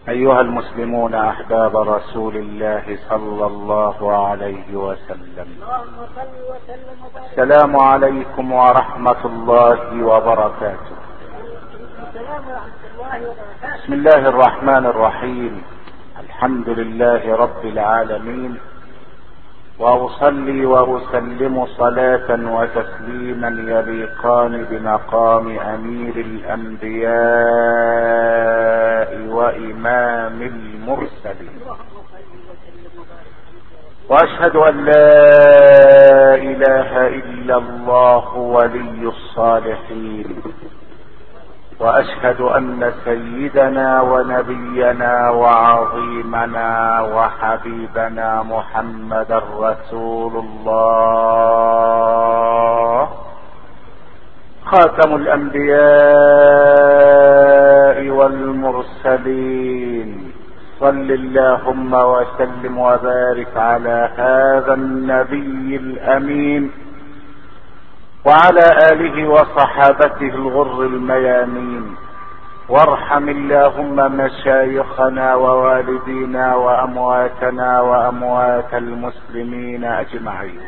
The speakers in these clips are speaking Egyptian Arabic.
ايها المسلمون احباب رسول الله صلى الله عليه وسلم السلام عليكم ورحمه الله وبركاته بسم الله الرحمن الرحيم الحمد لله رب العالمين واصلي واسلم صلاه وتسليما يليقان بمقام امير الانبياء وامام المرسلين واشهد ان لا اله الا الله ولي الصالحين واشهد ان سيدنا ونبينا وعظيمنا وحبيبنا محمدا رسول الله خاتم الانبياء والمرسلين صل اللهم وسلم وبارك على هذا النبي الامين وعلى اله وصحابته الغر الميامين وارحم اللهم مشايخنا ووالدينا وامواتنا واموات المسلمين اجمعين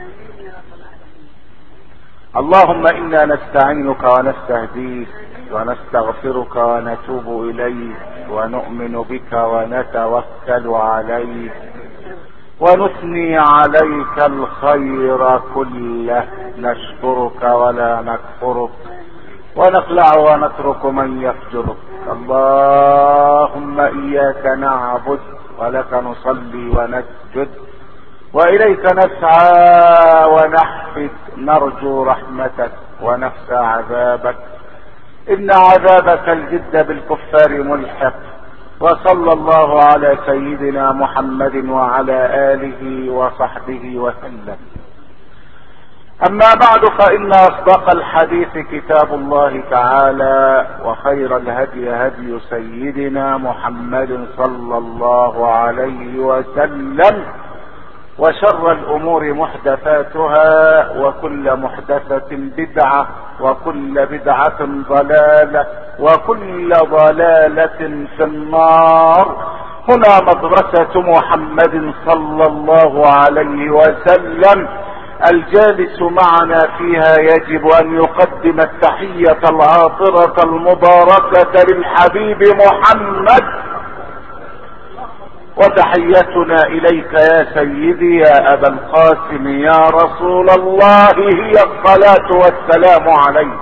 اللهم انا نستعينك ونستهديك ونستغفرك ونتوب اليك ونؤمن بك ونتوكل عليك ونثني عليك الخير كله نشكرك ولا نكفرك ونخلع ونترك من يفجرك اللهم اياك نعبد ولك نصلي ونسجد واليك نسعى ونحفد نرجو رحمتك ونخشى عذابك ان عذابك الجد بالكفار ملحق وصلى الله على سيدنا محمد وعلى اله وصحبه وسلم اما بعد فان اصدق الحديث كتاب الله تعالى وخير الهدي هدي سيدنا محمد صلى الله عليه وسلم وشر الامور محدثاتها وكل محدثة بدعة وكل بدعة ضلالة وكل ضلالة في النار هنا مدرسة محمد صلى الله عليه وسلم الجالس معنا فيها يجب ان يقدم التحية العاطرة المباركة للحبيب محمد وتحيتنا اليك يا سيدي يا ابا القاسم يا رسول الله هي الصلاة والسلام عليك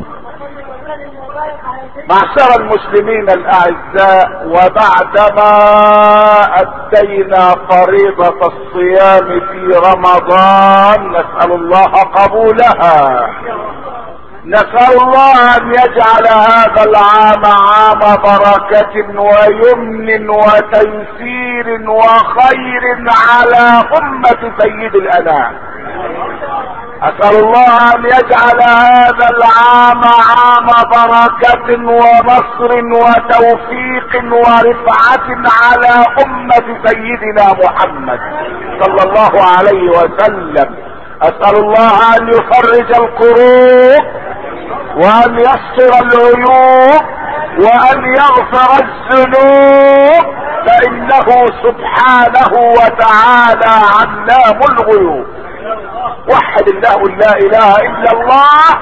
معشر المسلمين الاعزاء وبعدما ادينا فريضة الصيام في رمضان نسأل الله قبولها نسأل الله ان يجعل هذا العام عام بركة ويمن وتيسير وخير على امة سيد الانام اسأل الله ان يجعل هذا العام عام بركة ونصر وتوفيق ورفعة على امة سيدنا محمد صلى الله عليه وسلم اسأل الله ان يفرج الكروب وان يستر العيوب وان يغفر الذنوب فانه سبحانه وتعالى علام الغيوب وحد الله لا اله الا الله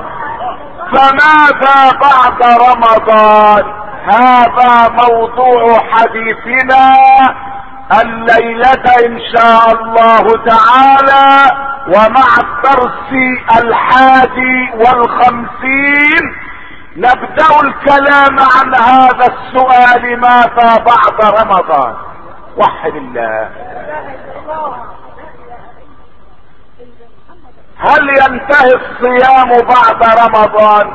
فماذا بعد رمضان هذا موضوع حديثنا الليلة ان شاء الله تعالى ومع الدرس الحادي والخمسين نبدأ الكلام عن هذا السؤال ماذا بعد رمضان وحد الله هل ينتهي الصيام بعد رمضان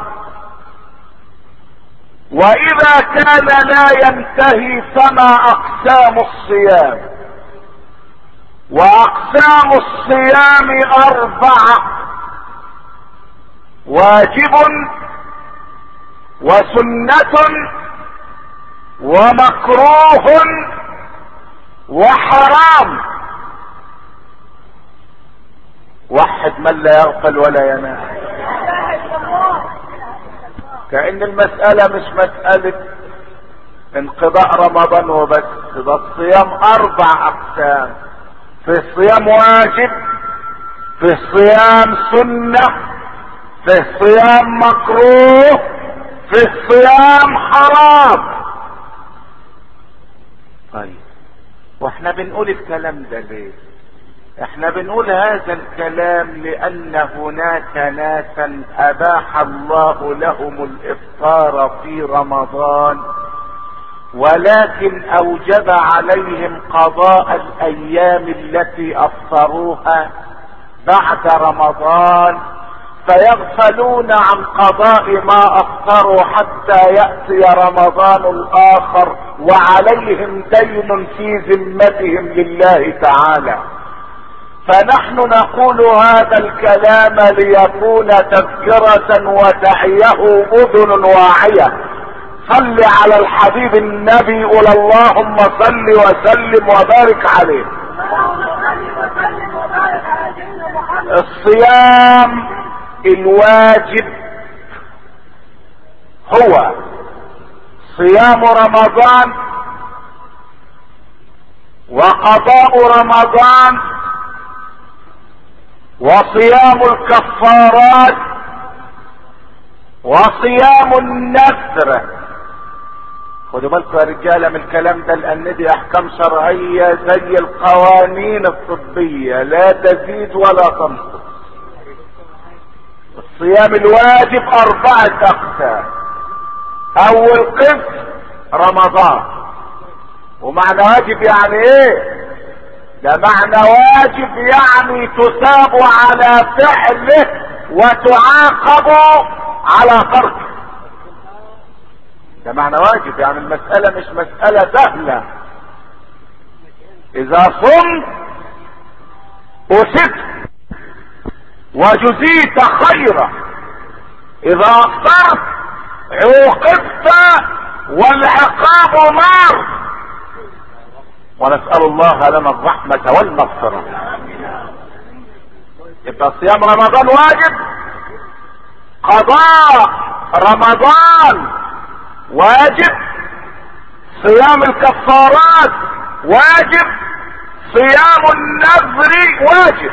واذا كان لا ينتهي فما اقسام الصيام واقسام الصيام اربعه واجب وسنه ومكروه وحرام وحد من لا يغفل ولا ينام كأن المسألة مش مسألة انقضاء رمضان وبس ده الصيام اربع اقسام في صيام واجب في صيام سنة في صيام مكروه في الصيام حرام طيب واحنا بنقول الكلام ده ليه احنا بنقول هذا الكلام لان هناك ناسا اباح الله لهم الافطار في رمضان ولكن اوجب عليهم قضاء الايام التي افطروها بعد رمضان فيغفلون عن قضاء ما افطروا حتى ياتي رمضان الاخر وعليهم دين في ذمتهم لله تعالى فنحن نقول هذا الكلام ليكون تذكرة وتعيه اذن واعية صل على الحبيب النبي قل اللهم صل وسلم وبارك عليه الصيام الواجب هو صيام رمضان وقضاء رمضان وصيام الكفارات وصيام النذر خدوا بالكم يا رجاله من الكلام ده لان دي احكام شرعيه زي القوانين الطبيه لا تزيد ولا تنقص الصيام الواجب اربعه اقسام اول قسم رمضان ومعنى واجب يعني ايه ده معنى واجب يعني تثاب على فعله وتعاقب على تركه ده معنى واجب يعني المسألة مش مسألة سهلة اذا صمت أسدت وجزيت خيرا اذا افطرت عوقبت والعقاب نار ونسأل الله لنا الرحمة والمغفرة يبقى صيام رمضان واجب قضاء رمضان واجب صيام الكفارات واجب صيام النذر واجب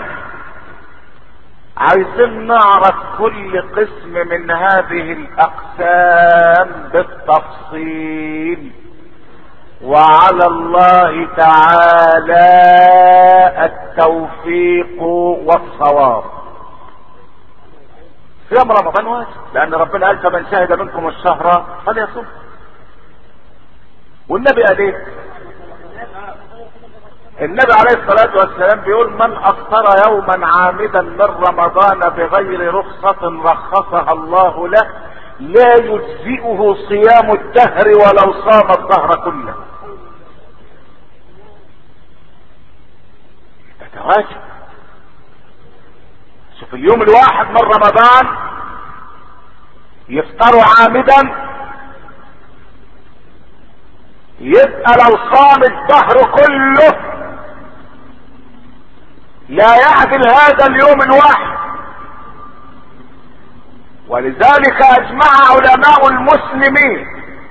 عايزين نعرف كل قسم من هذه الاقسام بالتفصيل وعلى الله تعالى التوفيق والصواب صيام رمضان واجب لان ربنا قال فمن شهد منكم الشهر فليصم والنبي قال ايه النبي عليه الصلاة والسلام بيقول من افطر يوما عامدا من رمضان بغير رخصة رخصها الله له لا يجزئه صيام الدهر ولو صام الدهر كله ده واجب شوف اليوم الواحد من رمضان يفطروا عامدا يبقى لو صام الدهر كله لا يعدل هذا اليوم الواحد ولذلك اجمع علماء المسلمين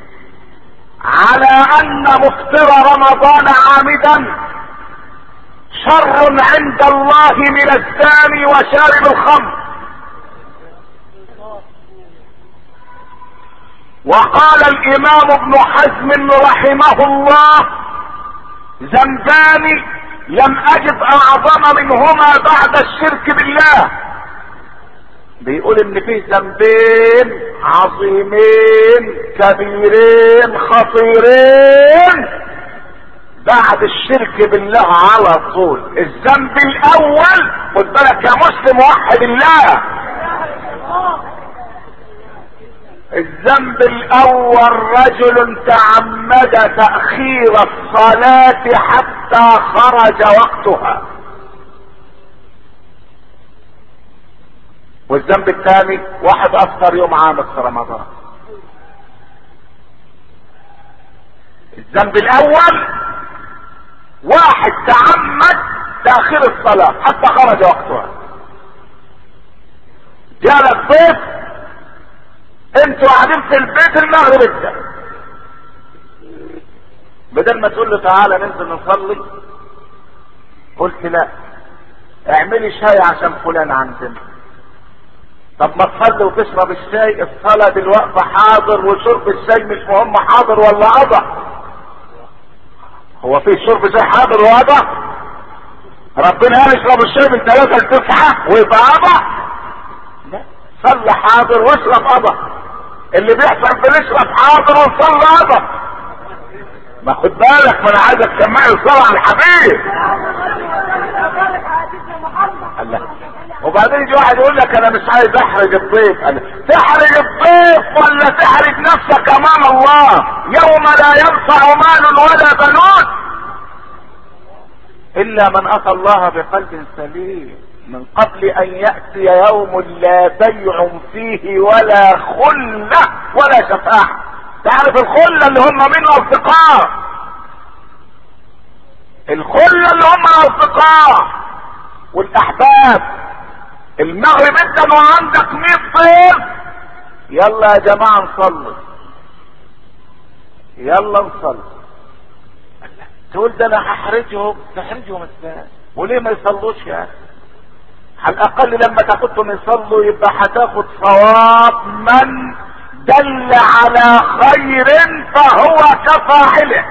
على ان مفطر رمضان عامدا شر عند الله من الزاني وشارب الخمر وقال الامام ابن حزم رحمه الله ذنبان لم اجد اعظم منهما بعد الشرك بالله بيقول ان فيه ذنبين عظيمين كبيرين خطيرين بعد الشرك بالله على طول الذنب الاول خد بالك يا مسلم وحد الله الذنب الاول رجل تعمد تأخير الصلاة حتى خرج وقتها والذنب الثاني واحد افطر يوم عامل في رمضان الذنب الاول واحد تعمد تأخير الصلاة حتى خرج وقتها جالك ضيف انتوا قاعدين في البيت المغرب ابدا بدل ما تقول له تعالى ننزل نصلي قلت لا اعملي شاي عشان فلان عندنا طب ما تصلي وتشرب الشاي الصلاة دلوقتي حاضر وشرب الشاي مش مهم حاضر ولا قضى هو في شرب شاي حاضر وقضى ربنا قال اشرب الشاي من ثلاثة لتسعة ويبقى قضى لا صلي حاضر واشرب قضى اللي بيحصل بنشرب حاضر ونصلي قضى ما خد بالك ما انا عايزك تسمعني الصلاة على الحبيب الله وبعدين يجي واحد يقول لك انا مش عايز احرج الضيف قال تحرج الضيف ولا تحرج نفسك امام الله يوم لا ينفع مال ولا بنون الا من اتى الله بقلب سليم من قبل ان ياتي يوم لا بيع فيه ولا خله ولا شفاعه تعرف الخله اللي هم من اصدقاء الخله اللي هم الاصدقاء والاحباب المغرب انت وعندك 100 ضيف يلا يا جماعه نصلي يلا نصلي تقول ده انا هحرجهم تحرجهم ازاي وليه ما يصلوش يا اخي على الاقل لما تاخدهم يصلوا يبقى هتاخد ثواب من دل على خير فهو كفاعله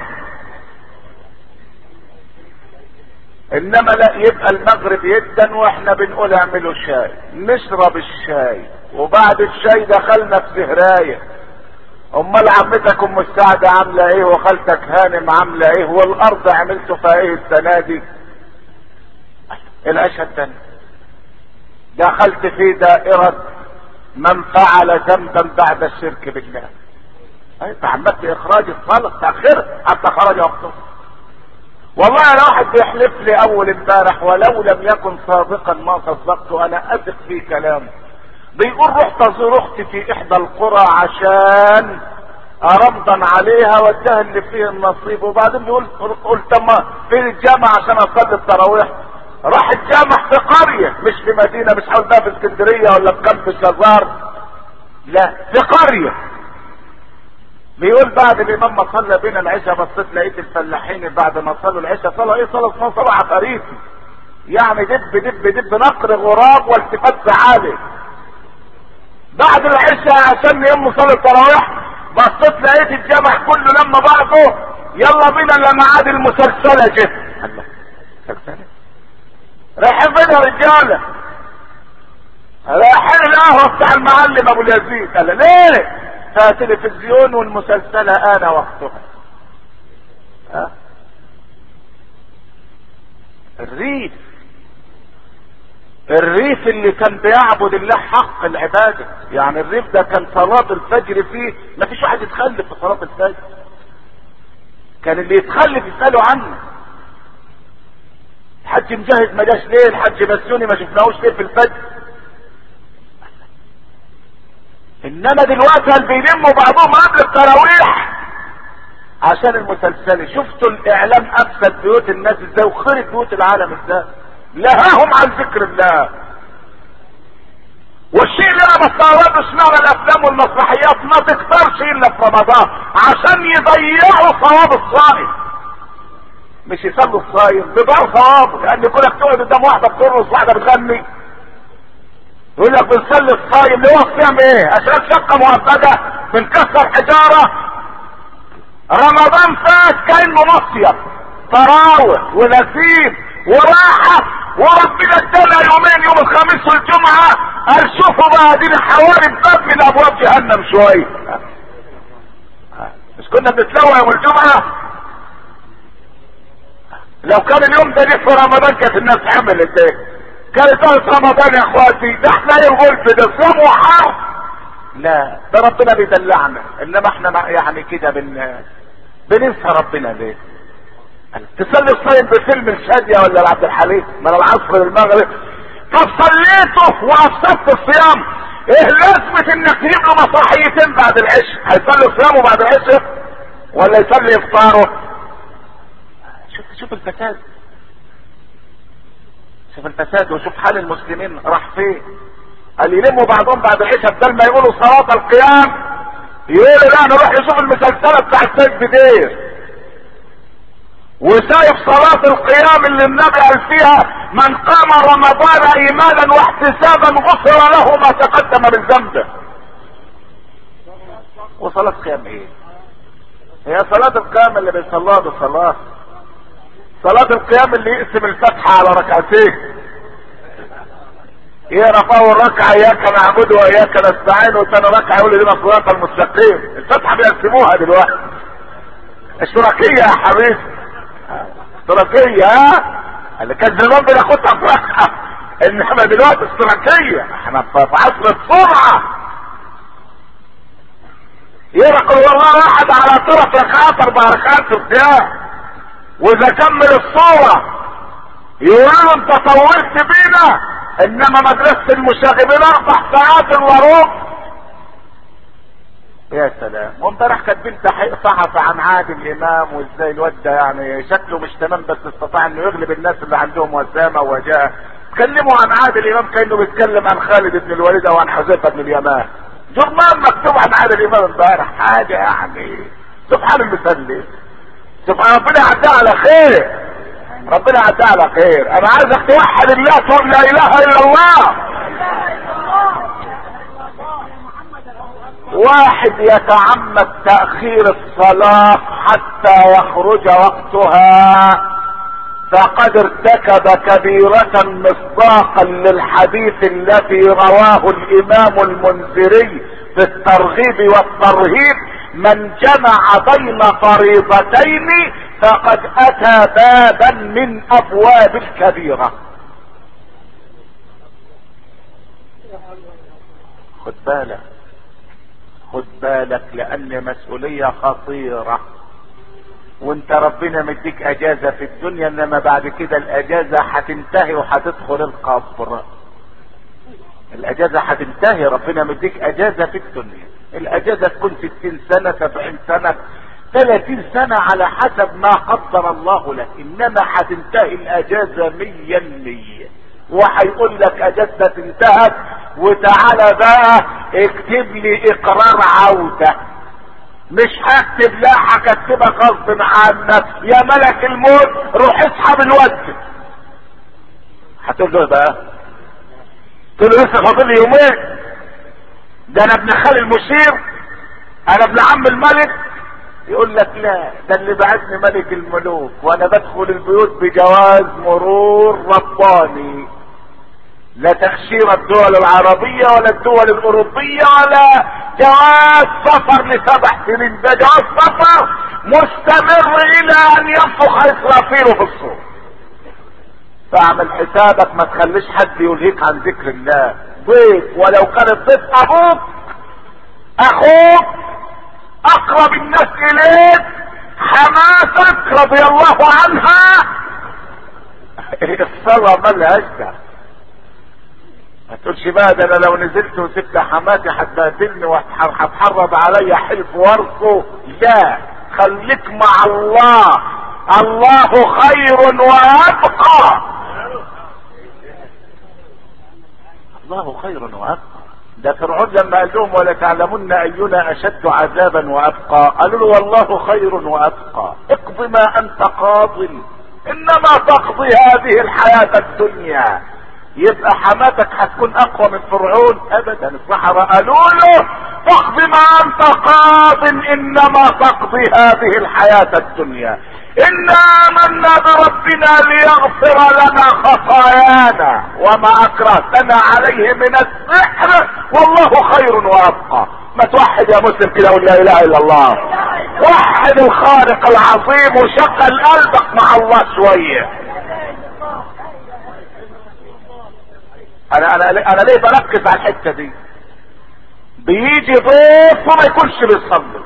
انما لا يبقى المغرب يدا واحنا بنقول اعملوا شاي نشرب الشاي وبعد الشاي دخلنا في سهرايه امال عمتك ام السعدة عاملة ايه وخالتك هانم عاملة ايه والارض عملتوا فيها ايه السنة دي الاشهر الثاني دخلت في دائرة من فعل ذنبا بعد الشرك بالله اي تعمدت اخراج الصلاة تأخير حتى خرج وقته والله انا واحد بيحلف لي اول امبارح ولو لم يكن صادقا ما صدقت انا اثق في كلامه بيقول رحت ازور اختي في احدى القرى عشان ارمضا عليها وادها اللي فيه النصيب وبعدين بيقول قلت اما فين الجامع عشان اصلي التراويح راح الجامع في قرية مش في مدينة مش حول في اسكندرية ولا في كامب شزار لا في قرية بيقول بعد الامام ما صلى بين العشاء بصيت لقيت الفلاحين بعد ما صلوا العشاء صلوا ايه صلاه اسمها صلاه عفاريتي يعني دب دب دب نقر غراب والتفات عالي بعد العشاء عشان يوم صلاه التراويح بصيت لقيت الجامع كله لما بعضه يلا بينا لميعاد المسلسله جه الله مسلسله رايحين فين يا رجاله رايحين القهوه بتاع المعلم ابو اليزيد قال ليه فتلفزيون والمسلسلة آن وقتها ها الريف الريف اللي كان بيعبد الله حق العبادة يعني الريف ده كان صلاة الفجر فيه ما فيش واحد يتخلف في صلاة الفجر كان اللي يتخلف يسألوا عنه الحاج مجاهد ما جاش ليه الحاج بسيوني ما شفناهوش ليه في الفجر انما دلوقتي اللي بيلموا بعضهم قبل التراويح عشان المسلسل شفتوا الاعلام افسد بيوت الناس ازاي وخرب بيوت العالم ازاي لهاهم عن ذكر الله والشيء اللي انا بستغربه اشمعنى الافلام والمسرحيات ما تكترش الا في رمضان عشان يضيعوا ثواب الصائم مش يسلوا الصايم بيضيعوا ثوابه لان كلك تقعد قدام واحده بترقص واحده بتغني يقول لك بنصلي الصايم اللي هو الصيام ايه عشان شقه مؤبده بنكسر حجاره رمضان فات كانه مصيف تراوح ونسيم وراحه وربنا ادانا يومين يوم الخميس والجمعه قال شوفوا بقى دي الحوارب باب من ابواب جهنم شويه مش كنا بنتلوى يوم الجمعه لو كان اليوم ده جه في رمضان كانت الناس عملت ايه كانت في رمضان يا اخواتي ده احنا الغلف ده صيام وحرب لا ده ربنا بيدلعنا انما احنا يعني كده بن بننسى ربنا ليه تصلي الصيام بفيلم الشادية ولا عبد الحليم من العصر للمغرب طب صليته وافسدت الصيام ايه لازمة انك تجيب له مسرحيتين بعد العشاء هيصلي صيامه بعد العشاء ولا يصلي افطاره شوف شوف الفساد شوف الفساد وشوف حال المسلمين راح فين قال يلموا بعضهم بعد العشاء بدل ما يقولوا صلاة القيام يقولوا لا نروح نشوف المسلسلة بتاع السيد بدير وشايف صلاة القيام اللي النبي قال فيها من قام رمضان ايمانا واحتسابا غفر له ما تقدم من ذنبه وصلاة قيام ايه هي صلاة القيام اللي بيصلوها بصلاة صلاة القيام اللي يقسم الفتحة على ركعتين يقرا في اول ركعه اياك نعبد واياك نستعين وثاني ركعه يقول لنا صراط المستقيم الفتحه بيقسموها دلوقتي اشتراكيه يا حبيبي اشتراكيه ها اللي كان زمان بناخدها في ركعه انما دلوقتي اشتراكيه احنا في عصر السرعه يقرا قل والله واحد على ثلاث ركعات اربع ركعات في القيام واذا كمل الصوره يقول له انت طولت بينا انما مدرسة المشاغبين اربع ساعات الا ربع يا سلام وامبارح كاتبين تحقيق صحفي عن عادل امام وازاي الواد ده يعني شكله مش تمام بس استطاع انه يغلب الناس اللي عندهم وسامه وجاه اتكلموا عن عادل امام كانه بيتكلم عن خالد بن الوليد او عن حذيفه بن اليمان جرمان مكتوب عن عادل امام امبارح حاجه يعني سبحان المسلم سبحان ربنا يعديها على خير ربنا يعديها على خير انا عايزك توحد الله تقول لا اله الا الله واحد يتعمد تأخير الصلاة حتى يخرج وقتها فقد ارتكب كبيرة مصداقا للحديث الذي رواه الامام المنذري في الترغيب والترهيب من جمع بين فريضتين فقد اتى بابا من ابواب الكبيرة خد بالك خد بالك لان مسؤولية خطيرة وانت ربنا مديك اجازة في الدنيا انما بعد كده الاجازة هتنتهي وهتدخل القبر الاجازة هتنتهي ربنا مديك اجازة في الدنيا الاجازة تكون ستين سنة سبعين سنة ثلاثين سنة على حسب ما قدر الله لك انما هتنتهي الاجازة ميا مية وهيقول لك اجازتك انتهت وتعالى بقى اكتب لي اقرار عودة مش هكتب لا هكتبك غصب عنك يا ملك الموت روح اسحب الوجه هتقول له بقى تقول له لسه فاضل لي يومين ده انا ابن خال المشير انا ابن عم الملك يقول لك لا ده اللي بعتني ملك الملوك وانا بدخل البيوت بجواز مرور رباني لا تأشيرة الدول العربية ولا الدول الأوروبية ولا جواز سفر لسبع سنين ده جواز سفر مستمر إلى أن ينفخ إسرافيل في الصور فاعمل حسابك ما تخليش حد يلهيك عن ذكر الله ضيف ولو كان الضيف أبوك أخوك أقرب الناس إليك حماتك رضي الله عنها الصلاة ملهاش ده ما تقولش بقى ده انا لو نزلت وسبت حماتي هتبهدلني وهتحرض عليا حلف ورثه لا خليك مع الله الله خير وابقى الله خير وابقى ده فرعون لما قال لهم ولا تعلمن اينا اشد عذابا وابقى قالوا له والله خير وابقى اقض ما انت قاض انما تقضي هذه الحياة الدنيا يبقى حماتك هتكون اقوى من فرعون ابدا الصحراء قالوا له تقضي ما انت قاض انما تقضي هذه الحياة الدنيا انا امنا بربنا ليغفر لنا خطايانا وما اكرهتنا عليه من السحر والله خير وابقى ما توحد يا مسلم كده ولا اله الا الله وحد الخالق العظيم وشغل قلبك مع الله شويه انا انا انا ليه بركز على الحته دي بيجي ضيف وما يكونش بيصلي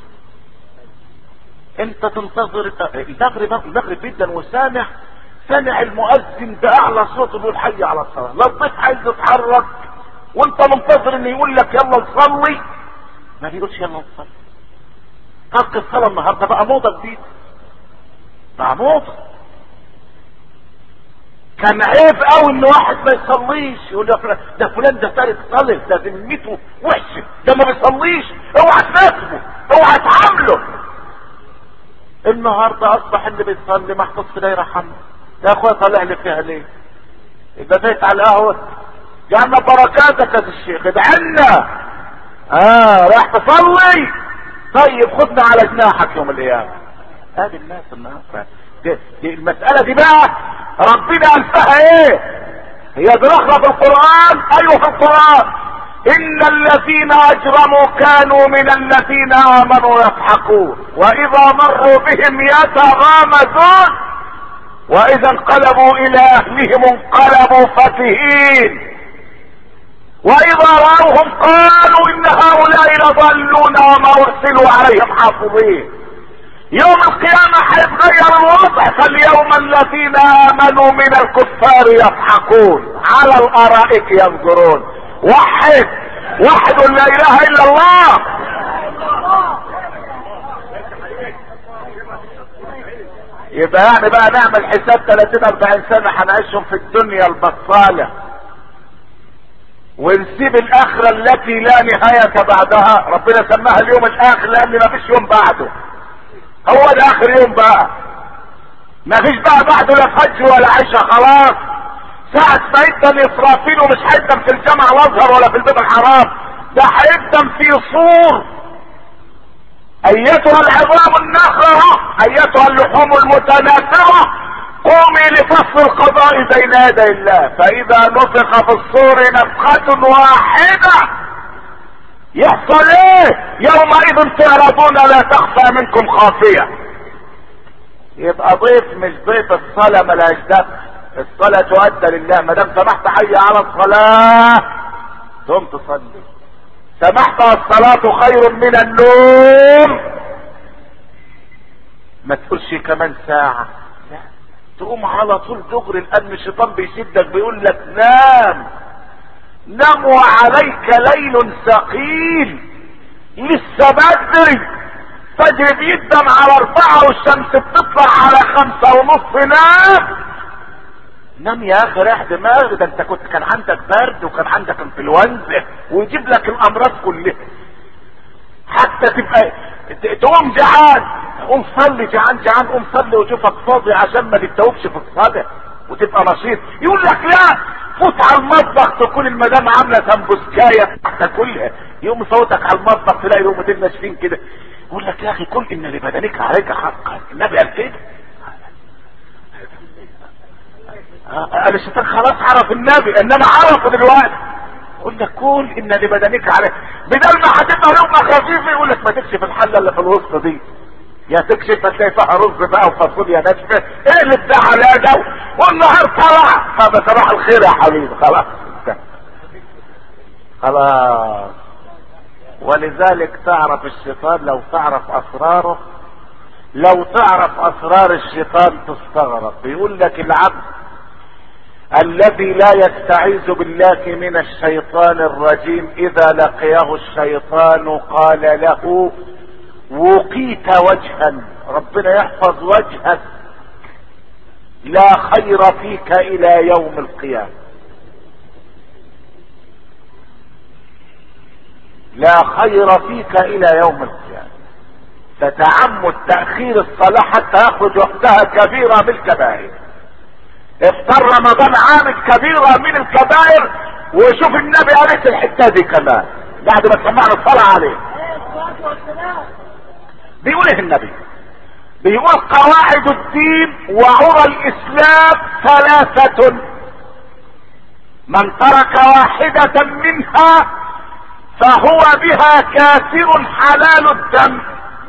انت تنتظر المغرب المغرب جدا وسامع سامع المؤذن باعلى صوته بيقول حي على الصلاه لا الضيف عايز يتحرك وانت منتظر انه يقول لك يلا نصلي ما بيقولش يلا نصلي ترك الصلاه النهارده بقى موضه جديده بقى موضه كان عيب قوي ان واحد ما يصليش يقول له ده فلان ده تارك صلي ده ذمته وحشه ده ما بيصليش اوعى تناسبه اوعى تعامله النهارده اصبح اللي بيصلي محطوط في دايره حمراء يا اخويا طالع لي فيها ليه يبقى بيت على القهوه جعلنا بركاتك يا الشيخ ادعنا اه رايح تصلي طيب خدنا على جناحك يوم القيامه ادي الناس النهارده دي, دي المساله دي بقى ربنا قال فيها ايه هي درخنا في القران ايوه في القران ان الذين اجرموا كانوا من الذين امنوا يضحكون واذا مروا بهم يتغامزون واذا انقلبوا الى اهلهم انقلبوا فكهين واذا راوهم قالوا ان هؤلاء لضالون وما ارسلوا عليهم حافظين يوم القيامة هيتغير الوضع فاليوم الذين امنوا من الكفار يضحكون على الارائك ينظرون وحد وحد لا اله الا الله يبقى يعني بقى نعمل حساب 30 40 سنة هنعيشهم في الدنيا البطالة ونسيب الاخرة التي لا نهاية بعدها ربنا سماها اليوم الاخر لان ما فيش يوم بعده هو ده اخر يوم بقى ما فيش بقى بعده لا فجر ولا عشاء خلاص ساعة ما يقدم اسرافيل ومش هيقدم في الجامع الازهر ولا في البيت الحرام ده هيقدم في صور ايتها العظام النخرة ايتها اللحوم المتناثرة قومي لفصل القضاء بين يدي الله فاذا نفخ في الصور نفخة واحدة يحصل ايه يومئذ تعرضون لا تخفى منكم خافية يبقى ضيف مش ضيف الصلاة ملهاش دخل الصلاة تؤدى لله ما دام سمحت حي على الصلاة تقوم تصلي سمحت الصلاة خير من النوم ما تقولش كمان ساعة لا تقوم على طول دغري لان الشيطان بيشدك بيقول لك نام نم وعليك ليل ثقيل لسه بدري فجر بيدم على اربعة والشمس بتطلع على خمسة ونص نام نام يا اخي ريح دماغ ده انت كنت كان عندك برد وكان عندك انفلونزا ويجيب لك الامراض كلها حتى تبقى تقوم جعان قوم صلي جعان جعان قوم صلي وشوفك فاضي عشان ما تتوبش في الصلاه وتبقى نشيط يقول لك لا فوت على المطبخ تكون المدام عامله سمبوسكايه تاكلها يقوم صوتك على المطبخ تلاقي لقمتين ناشفين كده يقول لك يا اخي كل ان لبدنك عليك حقا النبي قال كده قال الشيطان خلاص عرف النبي انما عرفه دلوقتي يقول لك كل ان لبدنك عليك بدل ما هتبقى لقمه خفيفه يقول لك ما تكشف الحله اللي في الوسط دي يا تكشف هتلاقي فيها رز بقى وفاصوليا ناشفه ايه اللي بتاع عليها ده والنهار طلع طب صباح الخير يا حبيبي خلاص خلاص ولذلك تعرف الشيطان لو تعرف اسراره لو تعرف اسرار الشيطان تستغرب بيقول لك العبد الذي لا يستعيذ بالله من الشيطان الرجيم اذا لقيه الشيطان قال له وقيت وجها ربنا يحفظ وجهك لا خير فيك الى يوم القيامه لا خير فيك الى يوم القيامه فتعمد تاخير الصلاه حتى يخرج وقتها كبيره من الكبائر افطر رمضان عامل كبيره من الكبائر وشوف النبي قالت الحته دي كمان بعد ما سمعنا الصلاه عليه بيقول ايه النبي بيقول قواعد الدين وعرى الاسلام ثلاثة من ترك واحدة منها فهو بها كافر حلال الدم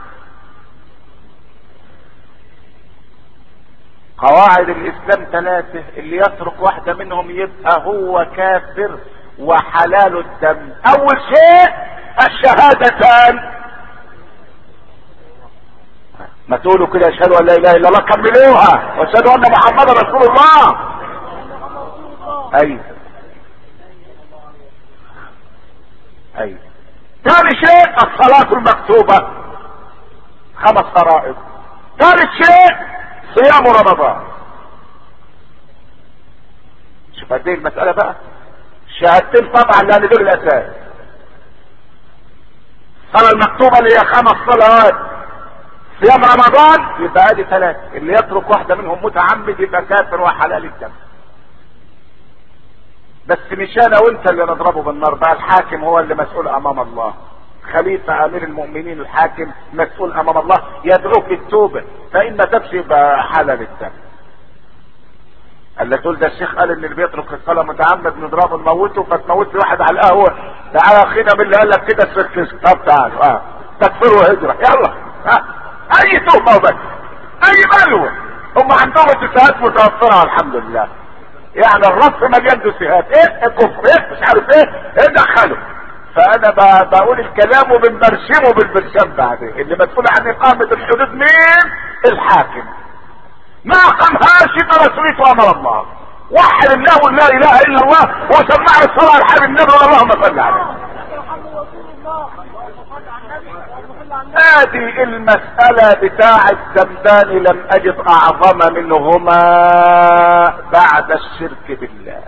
قواعد الاسلام ثلاثة اللي يترك واحدة منهم يبقى هو كافر وحلال الدم اول شيء الشهادتان ما تقولوا كده اشهدوا ان لا اله الا الله كملوها واشهدوا ان محمدا رسول الله ايوه ايوه ثاني شيء الصلاة المكتوبة خمس فرائض ثالث شيء صيام رمضان شوف قد ايه المسألة بقى شهادتين طبعا لان دول الاساس الصلاة المكتوبة اللي هي خمس صلوات صيام رمضان يبقى ادي ثلاثة اللي يترك واحدة منهم متعمد يبقى كافر وحلال الدم بس مش انا وانت اللي نضربه بالنار بقى الحاكم هو اللي مسؤول امام الله خليفة امير المؤمنين الحاكم مسؤول امام الله يدعوك للتوبة فان ما تبش يبقى حلال الدم اللي تقول ده الشيخ قال ان اللي بيترك الصلاة متعمد نضربه نموته فتموت واحد على القهوة تعالى اخينا من اللي قال لك كده الشيخ طب تعال اه تكفر وهجرة يلا ها اي تهمة وبس اي بلوى هم عندهم اتفاقات متوفرة الحمد لله يعني الرف مليان دوسيهات ايه كفر ايه مش عارف ايه ايه دخله فانا بقول الكلام وبنبرشمه بالبرشام بعدين اللي مسؤول عن اقامة الحدود مين الحاكم ما قامهاش يبقى مسؤوليته امر الله وحد الله لا اله الا الله وسمع الصلاه على حبيب النبي اللهم صل عليه هذه المسألة بتاع الزمدان لم أجد أعظم منهما بعد الشرك بالله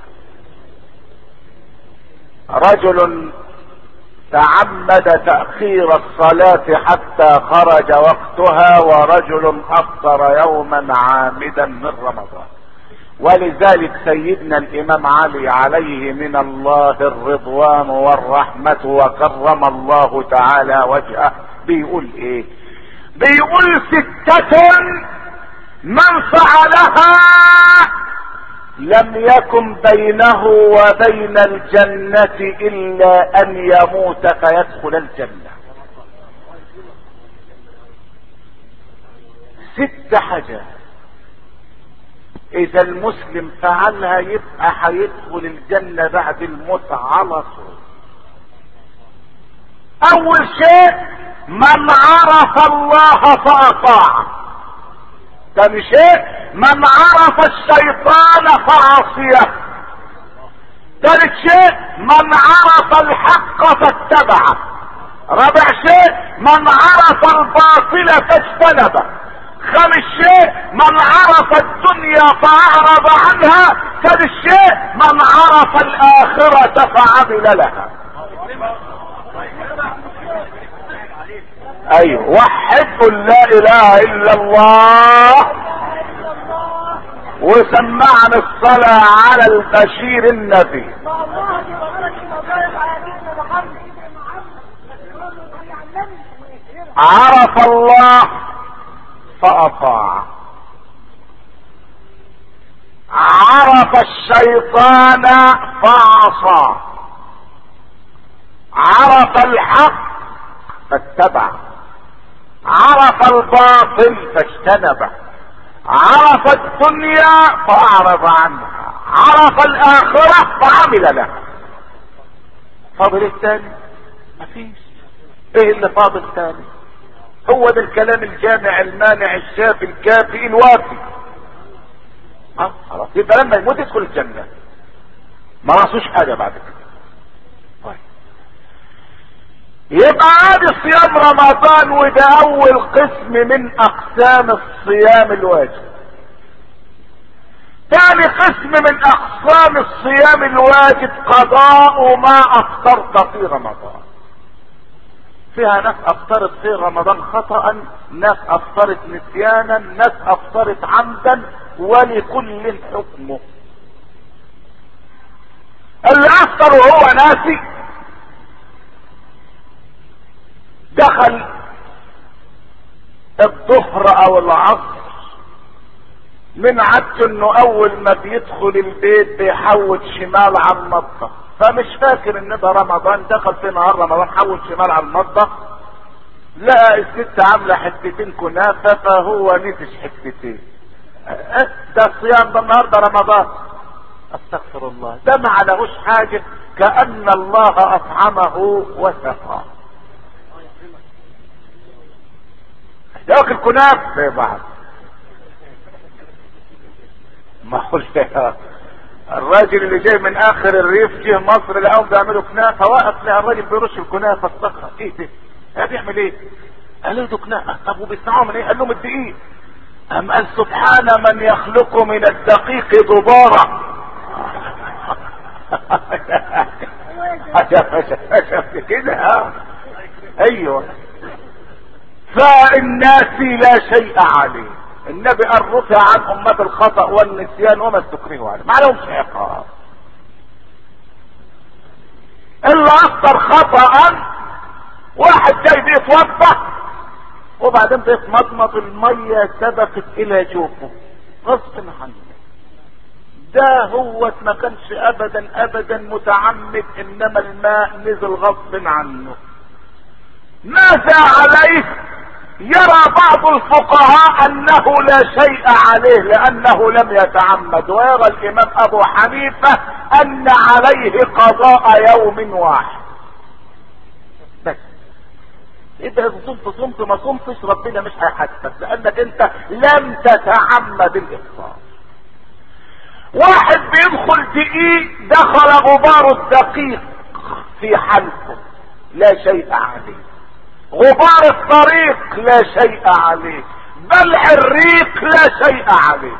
رجل تعمد تأخير الصلاة حتى خرج وقتها ورجل أفطر يوما عامدا من رمضان ولذلك سيدنا الامام علي عليه من الله الرضوان والرحمة وكرم الله تعالى وجهه بيقول ايه بيقول ستة من فعلها لم يكن بينه وبين الجنة الا ان يموت فيدخل الجنة ست حاجات اذا المسلم فعلها يبقى هيدخل الجنة بعد الموت على طول اول شيء من عرف الله فاطاع ثاني شيء من عرف الشيطان فعصيه ثالث شيء من عرف الحق فاتبعه رابع شيء من عرف الباطل فاجتنبه خامس شيء من عرف الدنيا فأعرض عنها سادس شيء من عرف الآخرة فعمل لها ايوه وحد لا اله الا الله وسمعنا الصلاة على البشير النبي عرف الله فأطاع عرف الشيطان فعصى عرف الحق فاتبع عرف الباطل فاجتنبه عرف الدنيا فأعرض عنها عرف الآخرة فعمل لها فاضل الثاني مفيش ايه اللي فاضل ثاني هو ده الكلام الجامع المانع الشافي الكافي الوافي اه خلاص يبقى لما يموت يدخل الجنة ما راسوش حاجة بعد كده طيب يبقى عادي صيام رمضان وده اول قسم من اقسام الصيام الواجب ثاني قسم من اقسام الصيام الواجب قضاء ما افطرت في رمضان فيها ناس افطرت في رمضان خطأ ناس افطرت نسيانا ناس افطرت عمدا ولكل حكمه اللي افطر وهو ناسي دخل الظهر او العصر من عادته انه اول ما بيدخل البيت بيحوت شمال على المطبخ فمش فاكر ان ده رمضان دخل في نهار رمضان حول شمال على المطبخ لقى الست عامله حتتين كنافه فهو نفش حتتين ده الصيام ده النهارده رمضان استغفر الله ده ما عليهوش حاجه كان الله اطعمه وسقاه ياكل كنافه زي بعض ما قلت الراجل اللي جاي من اخر الريف جه مصر لقاهم بيعملوا كنافه وقف لقى الراجل بيرش الكنافه الصخره ايه ده؟ ده بيعمل ايه؟ قال له ده كنافه طب وبيصنعوها من ايه؟ قال لهم الدقيق أم قال سبحان من يخلق من الدقيق ضبارة كده اه ايوه فالناس لا شيء عليه النبي قال رفع عن امة الخطأ والنسيان وما استكرهوا عليه ما لهمش عقاب الا اكثر خطأ واحد جاي بيتوضا وبعدين بيتمضمض المية سبقت الى جوفه غصب عنه ده هو ما كانش ابدا ابدا متعمد انما الماء نزل غصب عنه ماذا عليه يرى بعض الفقهاء انه لا شيء عليه لانه لم يتعمد ويرى الامام ابو حنيفة ان عليه قضاء يوم واحد بس اذا صمت صمت ما صمتش ربنا مش هيحاسبك لانك انت لم تتعمد الافطار واحد بيدخل دقيق دخل غبار الدقيق في حلقه لا شيء عليه غبار الطريق لا شيء عليه بلع الريق لا شيء عليه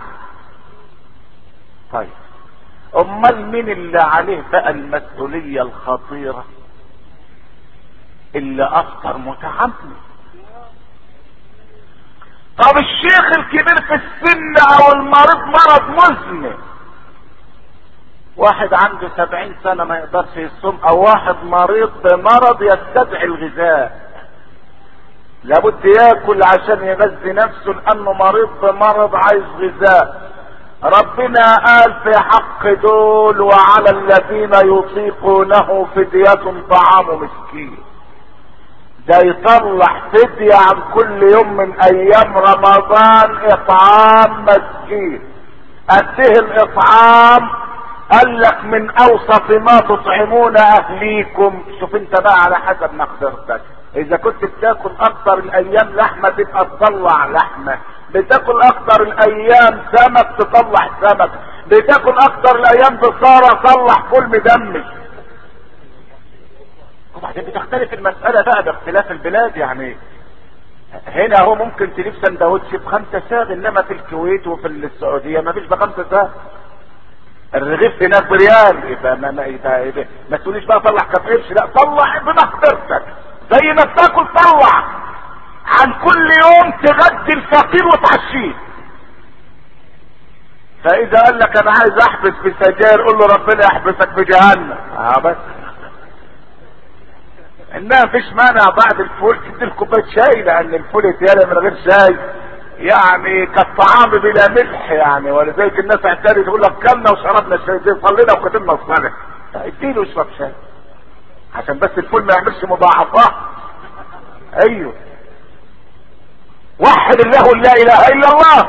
طيب امال مين اللي عليه بقى المسؤولية الخطيرة اللي افطر متعمد طب الشيخ الكبير في السن او المريض مرض مزمن واحد عنده سبعين سنة ما يقدرش يصوم او واحد مريض بمرض يستدعي الغذاء لابد ياكل عشان يغذي نفسه لانه مريض بمرض عايز غذاء ربنا قال في حق دول وعلى الذين يطيقونه فدية طعام مسكين ده يطلع فدية عن كل يوم من ايام رمضان اطعام مسكين قده الاطعام قال لك من اوسط ما تطعمون اهليكم شوف انت بقى على حسب مقدرتك اذا كنت بتاكل اكتر الايام لحمة تبقى تطلع لحمة بتاكل اكتر الايام سمك تطلع سمك بتاكل اكتر الايام بصارة طلع فول مدمج وبعدين بتختلف المسألة بقى باختلاف البلاد يعني هنا هو ممكن تجيب سندوتش بخمسة ساغ انما في الكويت وفي السعودية ما فيش بخمسة ساغ الرغيف هناك بريال يبقى ما ما يبقى يبقى ما تقوليش بقى طلع كف قرش لا طلع بمقدرتك زي ما بتاكل طلع عن كل يوم تغدي الفقير وتعشيه فاذا قال لك انا عايز احبس في سجاير قول له ربنا يحبسك في جهنم اه بس انما مفيش مانع بعد الفول تدي كوبايه شاي لان الفول يتيالي من غير شاي يعني كالطعام بلا ملح يعني ولذلك الناس اعترض تقول لك كلنا وشربنا الشاي زي صلينا وكتبنا الصلاه اديله اشرب شاي عشان بس الفول ما يعملش مضاعفات ايوه وحد الله لا اله الا الله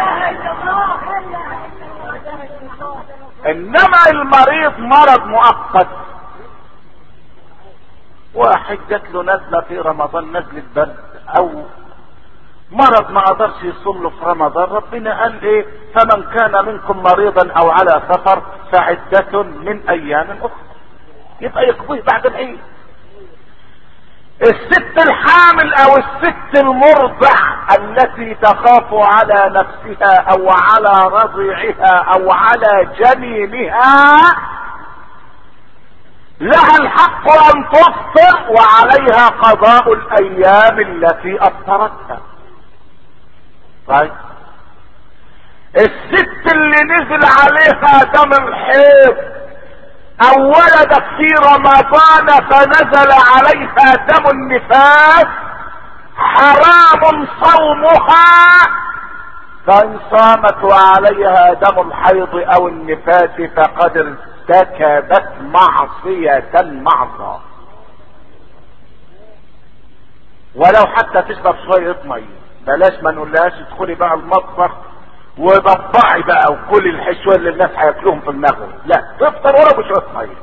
انما المريض مرض مؤقت واحد جات له نزله في رمضان نزله برد او مرض ما قدرش يصوم له في رمضان ربنا قال ايه فمن كان منكم مريضا او على سفر فعدة من ايام اخرى يبقى يقضيه بعد العيد الست الحامل او الست المرضع التي تخاف على نفسها او على رضيعها او على جنينها لها الحق ان تفطر وعليها قضاء الايام التي افطرتها طيب الست اللي نزل عليها دم الحيض او ولدت في رمضان فنزل عليها دم النفاس حرام صومها فان صامت وعليها دم الحيض او النفاس فقد ارتكبت معصية مع الله ولو حتى تشرب شوية مية بلاش ما نقولهاش ادخلي بقى المطبخ وضبعي بقى وكل الحشوة اللي الناس هياكلوهم في المغرب لا تفطر ولو بشوية مية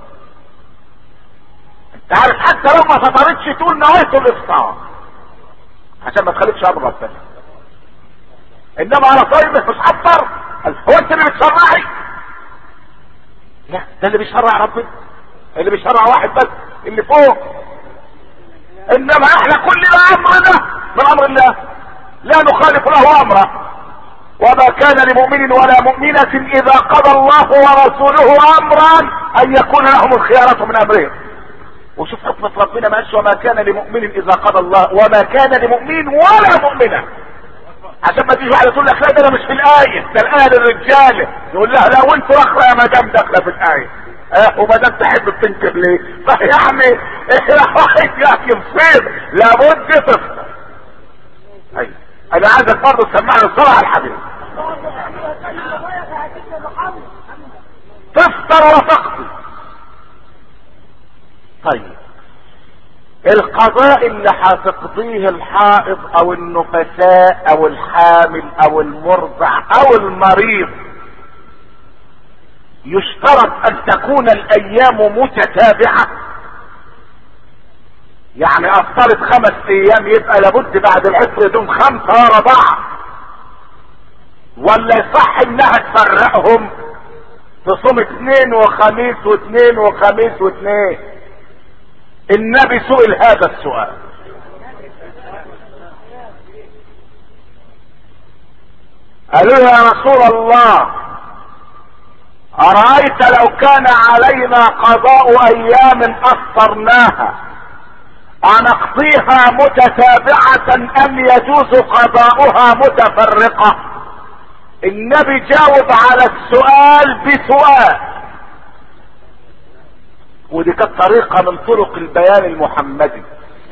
انت عارف حتى لو ما فطرتش تقول نويت الافطار عشان ما تخالفش امر ربنا انما على صايمه مش هفطر هو انت اللي بتشرعي لا ده اللي بيشرع ربنا اللي بيشرع واحد بس اللي فوق انما احنا كلنا امرنا من امر الله لا نخالف له امره وما كان لمؤمن ولا مؤمنة اذا قضى الله ورسوله امرا ان يكون لهم الخيارة من امرهم وشوف حكمة ربنا ما قالش وما كان لمؤمن اذا قضى الله وما كان لمؤمن ولا مؤمنة عشان ما تيجي واحدة تقول لك لا ده انا مش في الآية ده الآية للرجالة يقول لها لا وانت اخرى يا مدام داخلة في الآية اه وما دام تحب تنكر ليه فيعني ايه يصير لابد تفطر ايوه انا عايزك برضه تسمعني الصلاة على الحبيب تفطر وتقضي طيب القضاء اللي هتقضيه الحائض او النفساء او الحامل او المرضع او المريض يشترط ان تكون الايام متتابعة يعني افترض خمس ايام يبقى لابد بعد العشر يدوم خمسة ورا بعض ولا يصح انها تفرقهم تصوم اثنين وخميس واثنين وخميس واثنين النبي سئل هذا السؤال قالوا يا رسول الله أرأيت لو كان علينا قضاء أيام أفطرناها أنقضيها متتابعة أم يجوز قضاؤها متفرقة النبي جاوب على السؤال بسؤال ودي كانت طريقة من طرق البيان المحمدي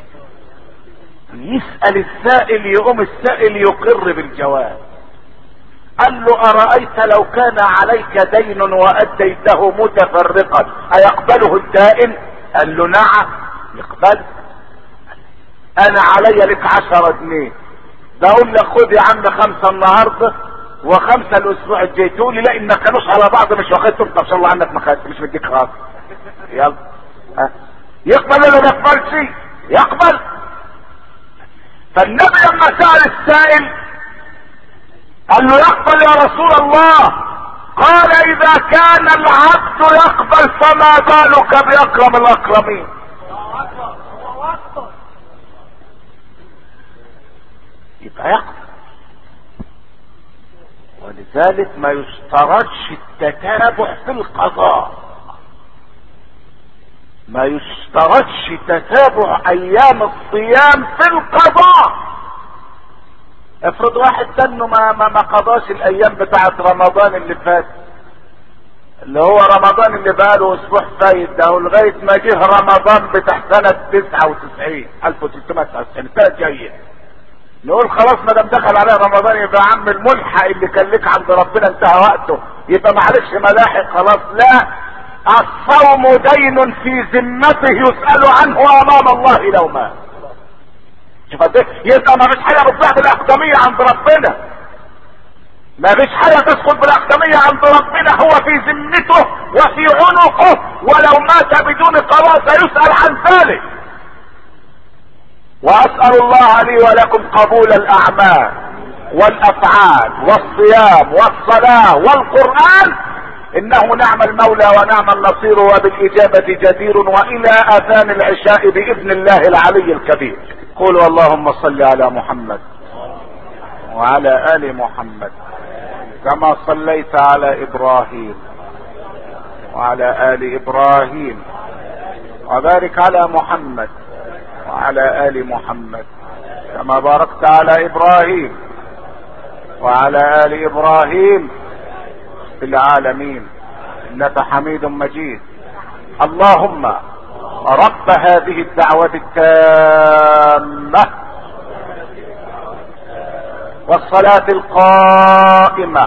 يسأل السائل يقوم السائل يقر بالجواب قال له أرأيت لو كان عليك دين وأديته متفرقا أيقبله الدائن قال له نعم يقبل أنا علي لك عشرة جنيه بقول لك خد يا عم خمسة النهاردة وخمسة الأسبوع الجاي تقول لي لا إن ما كانوش على بعض مش واخد طب إن شاء الله عنك ما خدت مش مديك خاص يلا ها يقبل ولا ما يقبلش يقبل فالنبي لما سأل السائل قال له يقبل يا رسول الله قال اذا كان العبد يقبل فما بالك باكرم الاكرمين يبقى يقبل ولذلك ما يشترطش التتابع في القضاء ما يشترطش تتابع ايام الصيام في القضاء افرض واحد تنه ما ما, ما قضاش الايام بتاعه رمضان اللي فات اللي هو رمضان اللي بقاله اسبوع فايت ده ولغايه ما جه رمضان بتاع سنه 99 1399 السنه الجايه نقول خلاص ما دام دخل عليه رمضان يبقى عم الملحق اللي كان لك عند ربنا انتهى وقته يبقى معلش ملاحق خلاص لا الصوم دين في ذمته يسأل عنه امام الله لو مات شوف قد يبقى ما فيش حاجه بتضيع بالاقدميه عند ربنا ما فيش حاجه تسقط بالاقدميه عند ربنا هو في ذمته وفي عنقه ولو مات بدون قضاء سيسال عن ذلك واسال الله لي ولكم قبول الاعمال والافعال والصيام والصلاه والقران انه نعم المولى ونعم النصير وبالاجابه جدير والى اذان العشاء باذن الله العلي الكبير قولوا اللهم صل على محمد وعلى ال محمد كما صليت على ابراهيم وعلى ال ابراهيم وبارك على محمد وعلى ال محمد كما باركت على ابراهيم وعلى ال ابراهيم في العالمين انك حميد مجيد اللهم رب هذه الدعوة التامة والصلاة القائمة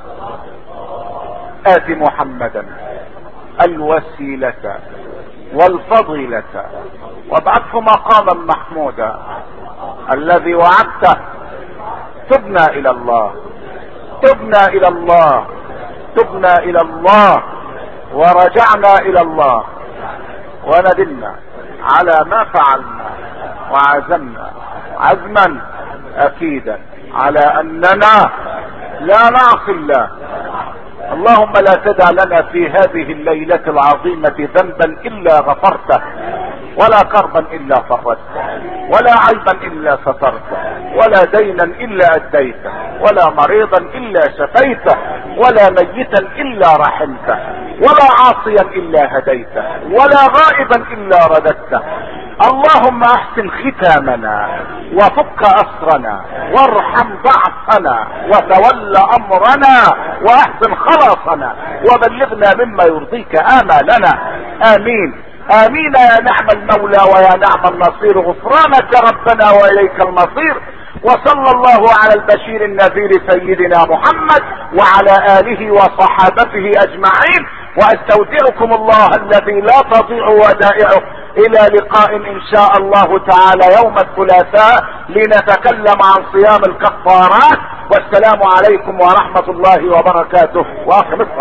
آت محمدا الوسيلة والفضيلة وابعثه مقاما محمودا الذي وعدته تبنا الى الله تبنا الى الله تبنا الى الله ورجعنا الى الله وندمنا على ما فعلنا وعزمنا عزما اكيدا على اننا لا نعصي الله اللهم لا تدع لنا في هذه الليلة العظيمة ذنبا الا غفرته ولا كربا الا فرجته ولا عيبا الا سترته ولا دينا الا اديته ولا مريضا الا شفيته ولا ميتا الا رحمته ولا عاصيا الا هديته ولا غائبا الا رددته اللهم احسن ختامنا وفك اسرنا وارحم ضعفنا وتول امرنا واحسن خلاصنا وبلغنا مما يرضيك امالنا امين امين يا نعم المولى ويا نعم النصير غفرانك ربنا واليك المصير وصلى الله على البشير النذير سيدنا محمد وعلى اله وصحابته اجمعين واستودعكم الله الذي لا تضيع ودائعه الى لقاء ان شاء الله تعالى يوم الثلاثاء لنتكلم عن صيام الكفارات والسلام عليكم ورحمة الله وبركاته واخر